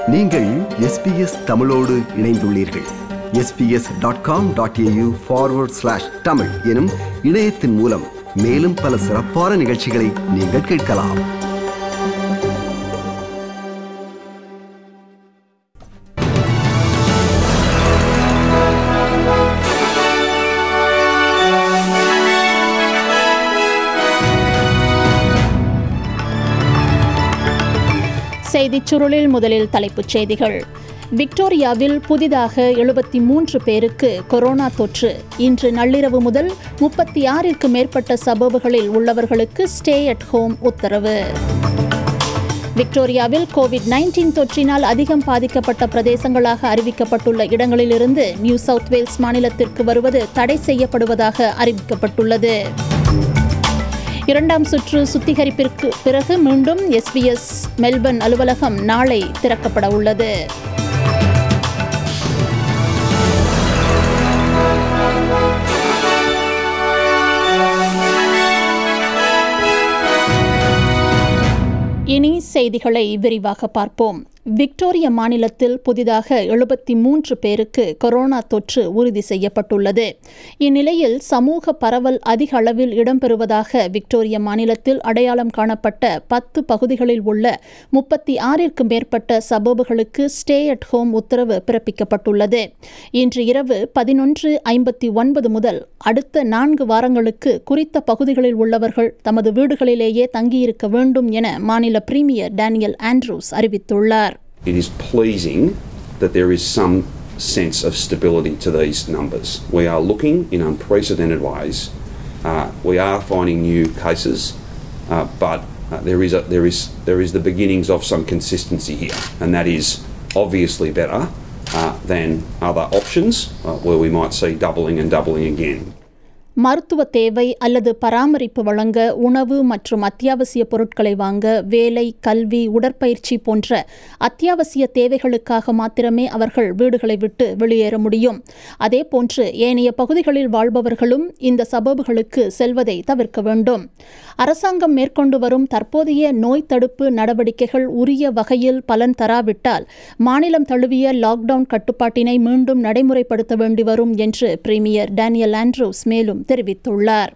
நீங்கள் எஸ்பிஎஸ் தமிழோடு இணைந்துள்ளீர்கள் SBS dot com dot AU forward slash Tamil எனும் இணையத்தின் மூலம் மேலும் பல சிறப்பான நிகழ்ச்சிகளை நீங்கள் கேட்கலாம் செய்திச் சுருளில் முதலில் தலைப்புச் செய்திகள் விக்டோரியாவில் புதிதாக எழுபத்தி மூன்று பேருக்கு கொரோனா தொற்று இன்று நள்ளிரவு முதல் முப்பத்தி ஆறிற்கு மேற்பட்ட சபபுகளில் உள்ளவர்களுக்கு ஸ்டே அட் ஹோம் உத்தரவு விக்டோரியாவில் கோவிட் நைன்டீன் தொற்றினால் அதிகம் பாதிக்கப்பட்ட பிரதேசங்களாக அறிவிக்கப்பட்டுள்ள இடங்களிலிருந்து நியூ சவுத் வேல்ஸ் மாநிலத்திற்கு வருவது தடை செய்யப்படுவதாக அறிவிக்கப்பட்டுள்ளது இரண்டாம் சுற்று சுத்திகரிப்பிற்கு பிறகு மீண்டும் எஸ்பிஎஸ் மெல்பர்ன் அலுவலகம் நாளை திறக்கப்பட உள்ளது இனி செய்திகளை விரிவாக பார்ப்போம் விக்டோரிய மாநிலத்தில் புதிதாக எழுபத்தி மூன்று பேருக்கு கொரோனா தொற்று உறுதி செய்யப்பட்டுள்ளது இந்நிலையில் சமூக பரவல் அதிக அளவில் இடம்பெறுவதாக விக்டோரிய மாநிலத்தில் அடையாளம் காணப்பட்ட பத்து பகுதிகளில் உள்ள முப்பத்தி ஆறிற்கு மேற்பட்ட சபபுகளுக்கு ஸ்டே அட் ஹோம் உத்தரவு பிறப்பிக்கப்பட்டுள்ளது இன்று இரவு பதினொன்று ஐம்பத்தி ஒன்பது முதல் அடுத்த நான்கு வாரங்களுக்கு குறித்த பகுதிகளில் உள்ளவர்கள் தமது வீடுகளிலேயே தங்கியிருக்க வேண்டும் என மாநில பிரீமியர் டேனியல் ஆண்ட்ரூஸ் அறிவித்துள்ளார் It is pleasing that there is some sense of stability to these numbers. We are looking in unprecedented ways. Uh, we are finding new cases, uh, but uh, there is a, there is there is the beginnings of some consistency here, and that is obviously better uh, than other options uh, where we might see doubling and doubling again. மருத்துவ தேவை அல்லது பராமரிப்பு வழங்க உணவு மற்றும் அத்தியாவசிய பொருட்களை வாங்க வேலை கல்வி உடற்பயிற்சி போன்ற அத்தியாவசிய தேவைகளுக்காக மாத்திரமே அவர்கள் வீடுகளை விட்டு வெளியேற முடியும் அதேபோன்று ஏனைய பகுதிகளில் வாழ்பவர்களும் இந்த சபபுகளுக்கு செல்வதை தவிர்க்க வேண்டும் அரசாங்கம் மேற்கொண்டு வரும் தற்போதைய நோய் தடுப்பு நடவடிக்கைகள் உரிய வகையில் பலன் தராவிட்டால் மாநிலம் தழுவிய லாக்டவுன் கட்டுப்பாட்டினை மீண்டும் நடைமுறைப்படுத்த வேண்டி வரும் என்று பிரீமியர் டேனியல் ஆண்ட்ரூஸ் மேலும் தெரிவித்துள்ளார்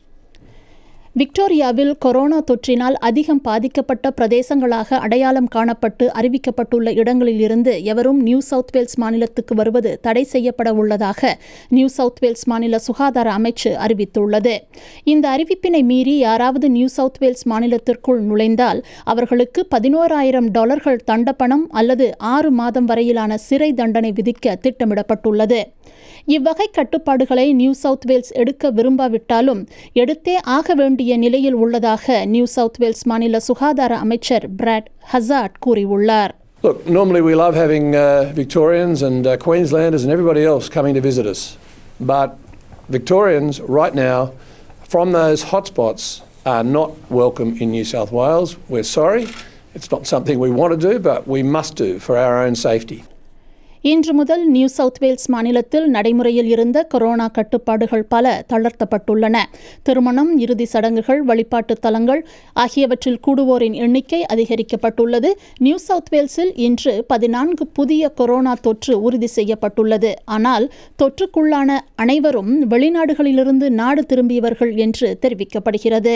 விக்டோரியாவில் கொரோனா தொற்றினால் அதிகம் பாதிக்கப்பட்ட பிரதேசங்களாக அடையாளம் காணப்பட்டு அறிவிக்கப்பட்டுள்ள இடங்களிலிருந்து எவரும் நியூ சவுத் வேல்ஸ் மாநிலத்துக்கு வருவது தடை செய்யப்பட உள்ளதாக நியூ சவுத் வேல்ஸ் மாநில சுகாதார அமைச்சு அறிவித்துள்ளது இந்த அறிவிப்பினை மீறி யாராவது நியூ சவுத் வேல்ஸ் மாநிலத்திற்குள் நுழைந்தால் அவர்களுக்கு பதினோராயிரம் டாலர்கள் தண்டப்பணம் அல்லது ஆறு மாதம் வரையிலான சிறை தண்டனை விதிக்க திட்டமிடப்பட்டுள்ளது இவ்வகை கட்டுப்பாடுகளை நியூ சவுத் வேல்ஸ் எடுக்க விரும்பாவிட்டாலும் எடுத்தே ஆக வேண்டிய நிலையில் உள்ளதாக நியூ சவுத் வேல்ஸ் மாநில சுகாதார அமைச்சர் பிராட் ஹசாட் கூறியுள்ளார் Look, normally we love having uh, Victorians and uh, Queenslanders and everybody else coming to visit us. But Victorians, right now, from those hotspots, are not welcome in New South Wales. We're sorry. It's not something we want to do, but we must do for our own safety. இன்று முதல் new south Wales மாநிலத்தில் நடைமுறையில் இருந்த corona கட்டுப்பாடுகள் பல தளர்த்தப்பட்டுள்ளன திருமணம் இறுதி சடங்குகள் வழிபாட்டு தலங்கள் ஆகியவற்றில் கூடுவோரின் எண்ணிக்கை அதிகரிக்கப்பட்டுள்ளது நியூ சவுத் வேல்ஸில் இன்று பதினான்கு புதிய கொரோனா தொற்று உறுதி செய்யப்பட்டுள்ளது ஆனால் தொற்றுக்குள்ளான அனைவரும் வெளிநாடுகளிலிருந்து நாடு திரும்பியவர்கள் என்று தெரிவிக்கப்படுகிறது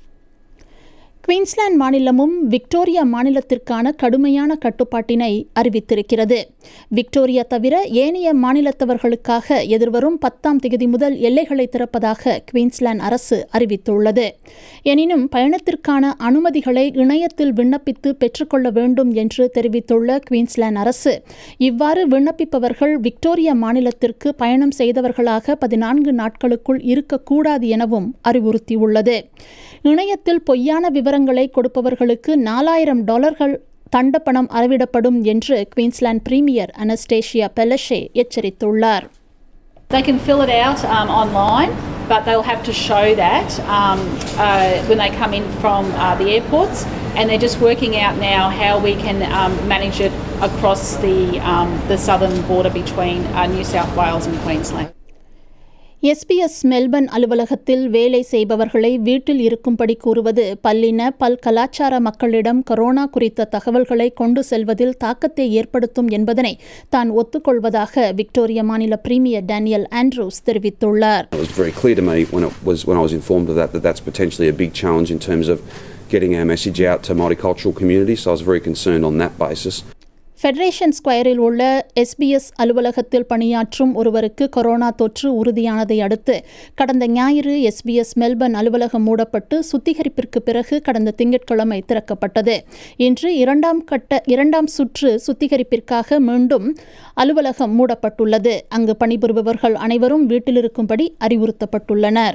குயின்ஸ்லாந்து மாநிலமும் விக்டோரியா மாநிலத்திற்கான கடுமையான கட்டுப்பாட்டினை அறிவித்திருக்கிறது விக்டோரியா தவிர ஏனைய மாநிலத்தவர்களுக்காக எதிர்வரும் பத்தாம் தேதி முதல் எல்லைகளை திறப்பதாக குயின்ஸ்லாந்து அரசு அறிவித்துள்ளது எனினும் பயணத்திற்கான அனுமதிகளை இணையத்தில் விண்ணப்பித்து பெற்றுக்கொள்ள வேண்டும் என்று தெரிவித்துள்ள குயின்ஸ்லாந்து அரசு இவ்வாறு விண்ணப்பிப்பவர்கள் விக்டோரியா மாநிலத்திற்கு பயணம் செய்தவர்களாக பதினான்கு நாட்களுக்குள் இருக்கக்கூடாது எனவும் அறிவுறுத்தியுள்ளது இணையத்தில் பொய்யான விவரங்களை கொடுப்பவர்களுக்கு நாலாயிரம் டாலர்கள் தண்டப்பணம் அறவிடப்படும் என்று குயின்ஸ்லாந்து பிரீமியர் அனஸ்டேஷியா பெலஷே எச்சரித்துள்ளார் They can fill it out um, online, but they'll have to show that um, uh, when they come in from uh, the airports. And they're just working out now how we can um, manage it across the, um, the southern border between uh, New South Wales and Queensland. SBS Melbourne அலுவலகத்தில் வேலை செய்பவர்களை வீட்டில் இருக்கும்படி கூறுவது பல்லின பல் கலாச்சார மக்களிடம் corona குறித்த தகவல்களை கொண்டு செல்வதில் தாக்கத்தை ஏற்படுத்தும் என்பதனை தான் ஒத்துக்கொள்வதாக விக்டோரியா மாநில பிரீமியர் டேனியல் ஆண்ட்ரூஸ் தெரிவித்துள்ளார் It was very clear to me when it was when I was informed of that that that's potentially a big challenge in terms of getting our message out to multicultural communities. So I was very concerned on that basis. Federation ஸ்கொயரில் உள்ள SBS அலுவலகத்தில் பணியாற்றும் ஒருவருக்கு corona தொற்று உறுதியானதை அடுத்து கடந்த ஞாயிறு SBS Melbourne அலுவலகம் மூடப்பட்டு சுத்திகரிப்பிற்கு பிறகு கடந்த திங்கட்கிழமை திறக்கப்பட்டது இன்று இரண்டாம் கட்ட இரண்டாம் சுற்று சுத்திகரிப்பிற்காக மீண்டும் அலுவலகம் மூடப்பட்டுள்ளது அங்கு பணிபுரிபவர்கள் அனைவரும் வீட்டில் இருக்கும்படி அறிவுறுத்தப்பட்டுள்ளனர்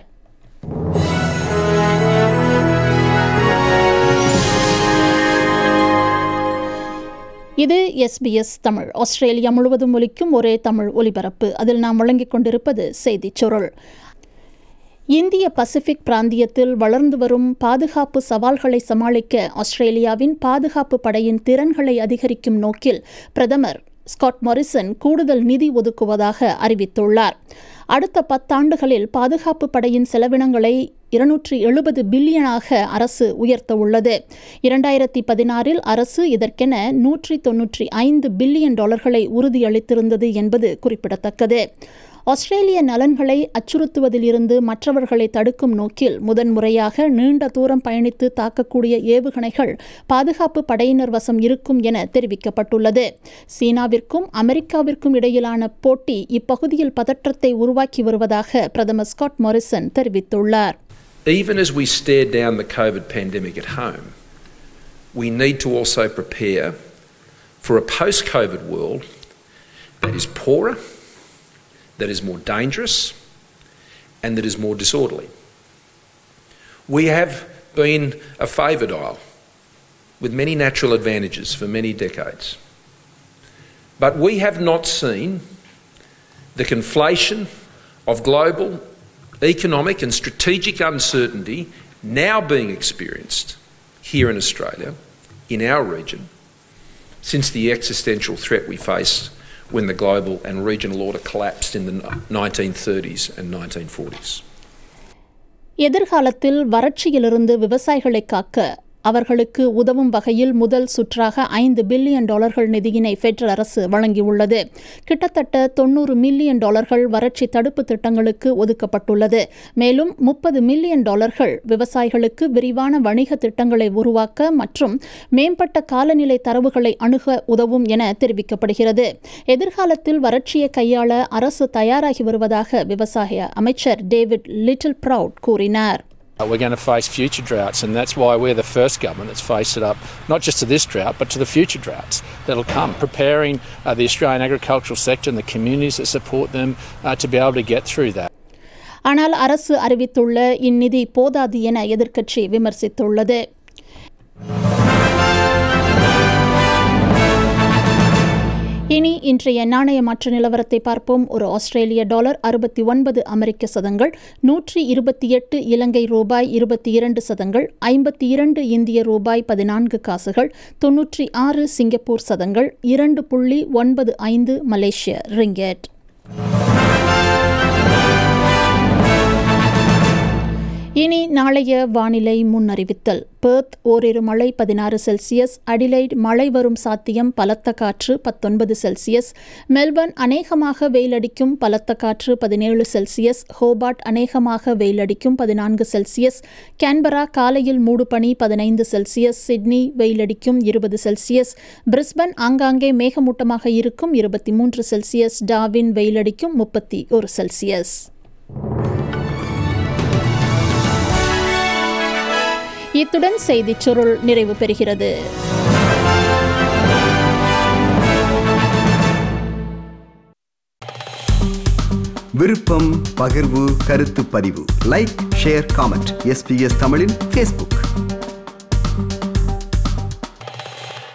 இது எஸ்பிஎஸ் தமிழ் ஆஸ்திரேலியா முழுவதும் ஒலிக்கும் ஒரே தமிழ் ஒலிபரப்பு அதில் நாம் வழங்கிக் கொண்டிருப்பது செய்திச் சுருள் இந்திய பசிபிக் பிராந்தியத்தில் வளர்ந்து வரும் பாதுகாப்பு சவால்களை சமாளிக்க ஆஸ்திரேலியாவின் பாதுகாப்பு படையின் திறன்களை அதிகரிக்கும் நோக்கில் பிரதமர் ஸ்காட் மொரிசன் கூடுதல் நிதி ஒதுக்குவதாக அறிவித்துள்ளார் அடுத்த பத்தாண்டுகளில் பாதுகாப்பு படையின் செலவினங்களை இருநூற்றி எழுபது பில்லியனாக அரசு உயர்த்த உள்ளது இரண்டாயிரத்தி பதினாறில் அரசு இதற்கென நூற்றி தொன்னூற்றி ஐந்து பில்லியன் டாலர்களை உறுதியளித்திருந்தது என்பது குறிப்பிடத்தக்கது ஆஸ்திரேலிய நலன்களை அச்சுறுத்துவதிலிருந்து மற்றவர்களை தடுக்கும் நோக்கில் முதன்முறையாக நீண்ட தூரம் பயணித்து தாக்கக்கூடிய ஏவுகணைகள் பாதுகாப்பு படையினர் வசம் இருக்கும் என தெரிவிக்கப்பட்டுள்ளது சீனாவிற்கும் அமெரிக்காவிற்கும் இடையிலான போட்டி இப்பகுதியில் பதற்றத்தை உருவாக்கி வருவதாக பிரதமர் ஸ்காட் மொரிசன் தெரிவித்துள்ளார் Even as we stare down the COVID pandemic at home, we need to also prepare for a post COVID world that is poorer, that is more dangerous, and that is more disorderly. We have been a favoured isle with many natural advantages for many decades. But we have not seen the conflation of global economic and strategic uncertainty now being experienced here in Australia, in our region, since the existential threat we faced when the global and regional order collapsed in the 1930s and 1940s. எதிர்காலத்தில் வறட்சியிலிருந்து விவசாயிகளை காக்க அவர்களுக்கு உதவும் வகையில் முதல் சுற்றாக ஐந்து billion டாலர்கள் நிதியினை பெடரல் அரசு வழங்கியுள்ளது கிட்டத்தட்ட தொன்னூறு மில்லியன் டாலர்கள் வறட்சி தடுப்பு திட்டங்களுக்கு ஒதுக்கப்பட்டுள்ளது மேலும் முப்பது மில்லியன் டாலர்கள் விவசாயிகளுக்கு விரிவான வணிக திட்டங்களை உருவாக்க மற்றும் மேம்பட்ட காலநிலை தரவுகளை அணுக உதவும் என தெரிவிக்கப்படுகிறது எதிர்காலத்தில் வறட்சியை கையாள அரசு தயாராகி வருவதாக விவசாய அமைச்சர் டேவிட் லிட்டில் ப்ரவுட் கூறினார் Uh, We're going to face future droughts, and that's why we're the first government that's faced it up, not just to this drought, but to the future droughts that'll come, preparing uh, the Australian agricultural sector and the communities that support them uh, to be able to get through that. ஆனால் அரசு அறிவித்துள்ள இந்நிதி போதாது என எதிர்க்கட்சி விமர்சித்துள்ளது இனி இன்றைய நாணய மாற்று நிலவரத்தை பார்ப்போம் ஒரு ஆஸ்திரேலிய டாலர் அறுபத்தி ஒன்பது அமெரிக்க சதங்கள் நூற்றி இருபத்தி எட்டு இலங்கை ரூபாய் இருபத்தி இரண்டு சதங்கள் ஐம்பத்தி இரண்டு இந்திய ரூபாய் பதினான்கு காசுகள் தொன்னூற்றி ஆறு சிங்கப்பூர் சதங்கள் இரண்டு புள்ளி ஒன்பது ஐந்து மலேசிய ரிங்கெட் இனி நாளைய வானிலை முன்னறிவித்தல் பெர்த் ஓரிரு மழை பதினாறு செல்சியஸ் அடிலைட் மழை வரும் சாத்தியம் பலத்த காற்று பத்தொன்பது செல்சியஸ் மெல்பர்ன் அநேகமாக வெயிலடிக்கும் பலத்த காற்று பதினேழு செல்சியஸ் ஹோபார்ட் அநேகமாக வெயிலடிக்கும் பதினான்கு செல்சியஸ் கேன்பரா காலையில் மூடுபனி பதினைந்து செல்சியஸ் சிட்னி வெயிலடிக்கும் இருபது செல்சியஸ் பிரிஸ்பன் ஆங்காங்கே மேகமூட்டமாக இருக்கும் இருபத்தி மூன்று செல்சியஸ் டாவின் வெயிலடிக்கும் முப்பத்தி ஒரு செல்சியஸ் இத்துடன் செய்திச் சுருள் நிறைவு பெறுகிறது விருப்பம் பகிர்வு கருத்து பதிவு லைக் ஷேர் காமெண்ட் எஸ்பிஎஸ் தமிழின் ஃபேஸ்புக்